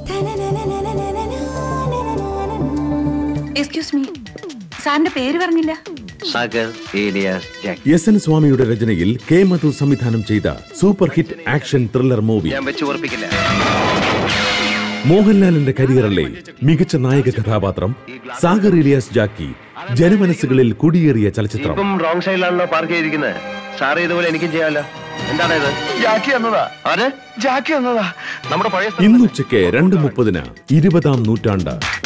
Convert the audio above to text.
excuse me സാറിന്റെ പേര് പറഞ്ഞില്ല Sagar alias Jack S N സ്വാമിയുടെ രചനയിൽ കെ മധു സംവിധാനം ചെയ്ത super hit action thriller movie ഞാൻ വെച്ച് ഉറപ്പിക്കില്ല മോഹൻലാലിന്റെ കരിയറിലെ മികച്ച നായക കഥാപാത്രം സാഗർ ഇലിയാസ് ജാക്കി ജനമനസ്സുകളിൽ കുടിയേറിയ ചലച്ചിത്രം ഇപ്പം റോങ് സൈഡിലാണല്ലോ പാർക്ക് ചെയ്തിരിക്കുന്നത് സാറ് ഇതുപോലെ എനിക്കും ചെയ്യാമല്ലോ എന്താണ് ഇത് ജാക്കി എന്നതാ ആര് ജാക്കി എന്നതാ നമ്മുടെ പഴയ ഇന്നുച്ചയ്ക്ക് രണ്ട് മുപ്പതിന് ഇരുപതാം നൂറ്റാണ്ട്